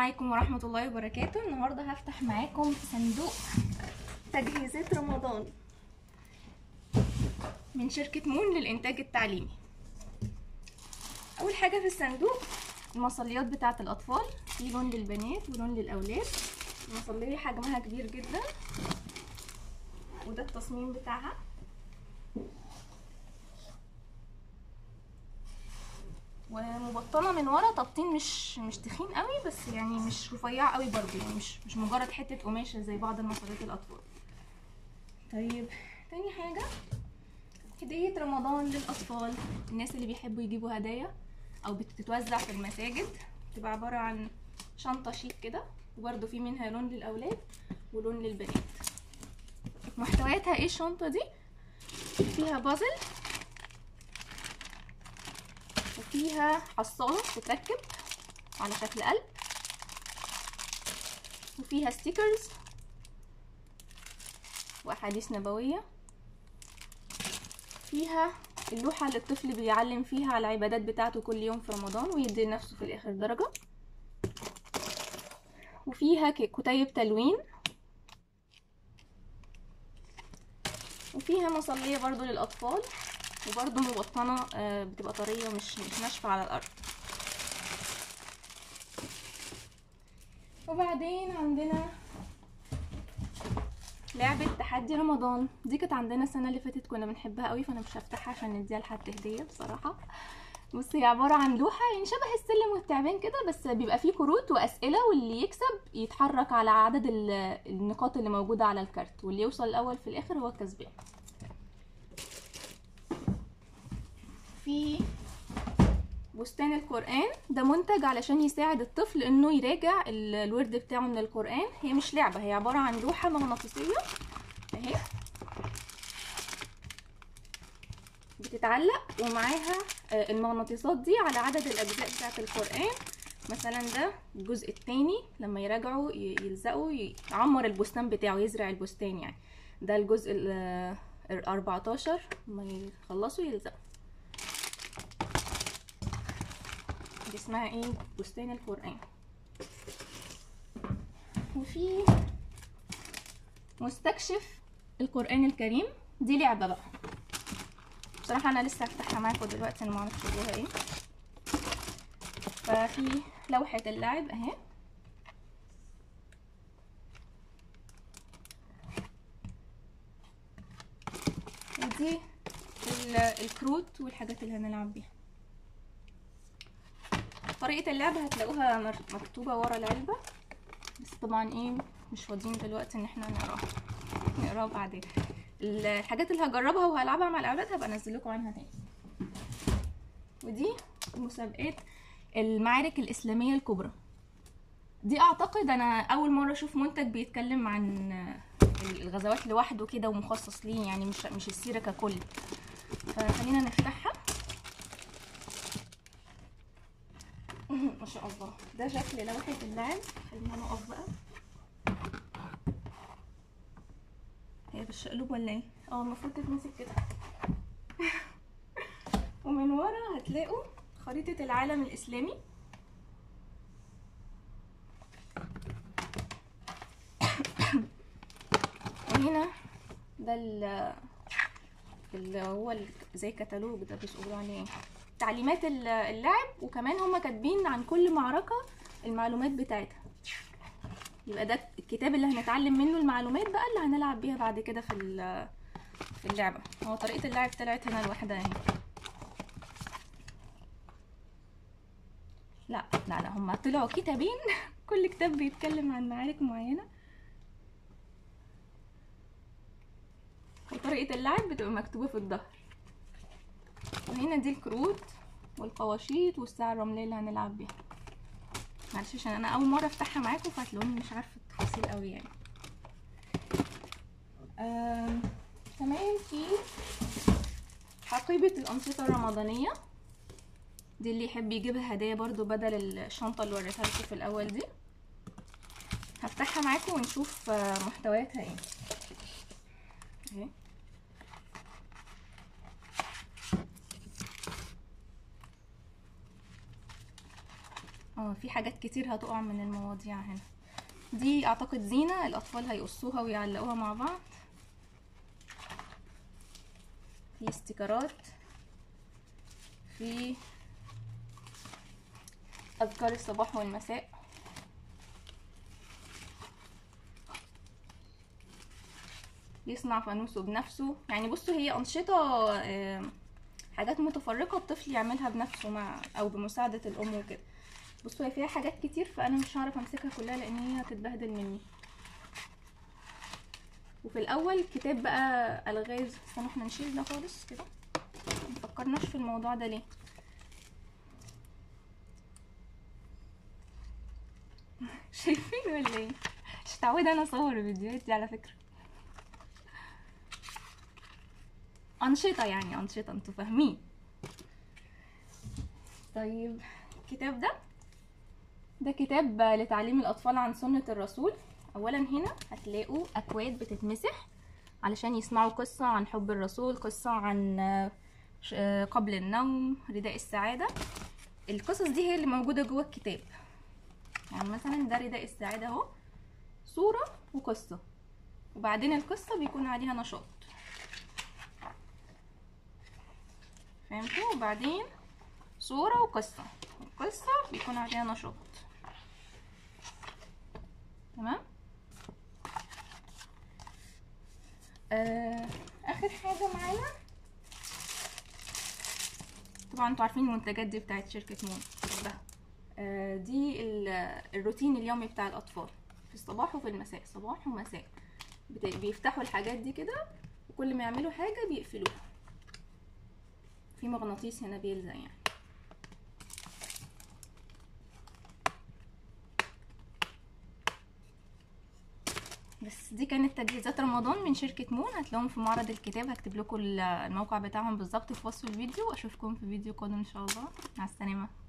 عليكم ورحمة الله وبركاته النهاردة هفتح معاكم صندوق تجهيزات رمضان من شركة مون للإنتاج التعليمي أول حاجة في الصندوق المصليات بتاعة الأطفال في لون للبنات ولون للأولاد المصلية حجمها كبير جدا وده التصميم بتاعها ومبطنه من ورا تبطين مش مش تخين قوي بس يعني مش رفيع قوي برضه يعني مش مش مجرد حته قماشه زي بعض المصليات الاطفال طيب تاني حاجه هديه رمضان للاطفال الناس اللي بيحبوا يجيبوا هدايا او بتتوزع في المساجد بتبقى عباره عن شنطه شيك كده وبرده في منها لون للاولاد ولون للبنات محتوياتها ايه الشنطه دي فيها بازل وفيها حصالة تتركب على شكل قلب وفيها ستيكرز وأحاديث نبوية فيها اللوحة اللي الطفل بيعلم فيها على العبادات بتاعته كل يوم في رمضان ويدي لنفسه في الآخر درجة وفيها كتيب تلوين وفيها مصلية برضو للأطفال وبرضو مبطنة بتبقى طرية مش مش ناشفة على الأرض وبعدين عندنا لعبة تحدي رمضان دي كانت عندنا السنة اللي فاتت كنا بنحبها قوي فأنا مش هفتحها عشان نديها لحد هدية بصراحة بص هي عبارة عن لوحة يعني شبه السلم والتعبان كده بس بيبقى فيه كروت وأسئلة واللي يكسب يتحرك على عدد النقاط اللي موجودة على الكارت واللي يوصل الأول في الآخر هو الكسبان في بستان القرآن ده منتج علشان يساعد الطفل انه يراجع الورد بتاعه من القرآن هي مش لعبة هي عبارة عن لوحة مغناطيسية اهي بتتعلق ومعاها المغناطيسات دي على عدد الاجزاء بتاعة القرآن مثلا ده الجزء التاني لما يراجعوا يلزقوا يعمر البستان بتاعه يزرع البستان يعني ده الجزء ال 14 لما يخلصوا يلزقوا دي اسمها ايه بستان القرآن وفي مستكشف القرآن الكريم دي لعبة بقى بصراحة انا لسه هفتحها معاكم دلوقتي انا معرفش جواها ايه ففي لوحة اللعب اهي ودي الكروت والحاجات اللي هنلعب بيها طريقة اللعب هتلاقوها مكتوبة ورا العلبة بس طبعا ايه مش فاضيين دلوقتي ان احنا نقراها نقراها بعدين الحاجات اللي هجربها وهلعبها مع الاولاد هبقى انزل لكم عنها تاني ودي مسابقات المعارك الاسلامية الكبرى دي اعتقد انا اول مرة اشوف منتج بيتكلم عن الغزوات لوحده كده ومخصص ليه يعني مش مش السيرة ككل فخلينا نفتحها ما شاء الله ده شكل لوحة اللعب خلينا نقف بقى هي بالشقلوب ولا ايه اه المفروض تتمسك كده ومن ورا هتلاقوا خريطة العالم الإسلامي وهنا ده اللي هو زي كتالوج ده بيقولوا عليه تعليمات اللعب وكمان هما كاتبين عن كل معركة المعلومات بتاعتها يبقى ده الكتاب اللي هنتعلم منه المعلومات بقى اللي هنلعب بيها بعد كده في في اللعبة هو طريقة اللعب طلعت هنا لوحدها اهي لا لا لا هما طلعوا كتابين كل كتاب بيتكلم عن معارك معينة وطريقة اللعب بتبقى مكتوبة في الظهر وهنا دي الكروت والقواشيط والساعة الرملية اللي هنلعب بيها معلش عشان انا اول مرة افتحها معاكم فهتلاقوني مش عارفة التفاصيل قوي يعني كمان في حقيبة الأنشطة الرمضانية دي اللي يحب يجيبها هدية برضو بدل الشنطة اللي وريتها لكم في الأول دي هفتحها معاكم ونشوف محتوياتها ايه اهي اه في حاجات كتير هتقع من المواضيع هنا دي اعتقد زينة الاطفال هيقصوها ويعلقوها مع بعض في استيكرات في اذكار الصباح والمساء يصنع فانوسه بنفسه يعني بصوا هي انشطه آه، حاجات متفرقه الطفل يعملها بنفسه مع او بمساعده الام وكده بصوا هي فيها حاجات كتير فانا مش هعرف امسكها كلها لان هي هتتبهدل مني وفي الاول كتاب بقى الغاز استنوا احنا نشيل ده خالص كده مفكرناش في الموضوع ده ليه شايفين ولا ايه مش متعوده انا اصور الفيديوهات دي على فكره انشطه يعني انشطه انتوا فاهمين طيب الكتاب ده ده كتاب لتعليم الاطفال عن سنه الرسول اولا هنا هتلاقوا اكواد بتتمسح علشان يسمعوا قصه عن حب الرسول قصه عن آه، ش- آه، قبل النوم رداء السعاده القصص دي هي اللي موجوده جوه الكتاب يعني مثلا ده رداء السعاده اهو صوره وقصه وبعدين القصه بيكون عليها نشاط فهمتوا وبعدين صورة وقصة القصة بيكون عليها نشاط تمام آه اخر حاجة معانا طبعا انتوا عارفين المنتجات دي بتاعت شركة مون بحبها آه دي ال- الروتين اليومي بتاع الاطفال في الصباح وفي المساء صباح ومساء بت- بيفتحوا الحاجات دي كده وكل ما يعملوا حاجة بيقفلوها في مغناطيس هنا بيلزق يعني بس دي كانت تجهيزات رمضان من شركة مون هتلاقوهم في معرض الكتاب هكتب لكم الموقع بتاعهم بالظبط في وصف الفيديو واشوفكم في فيديو قادم ان شاء الله مع السلامة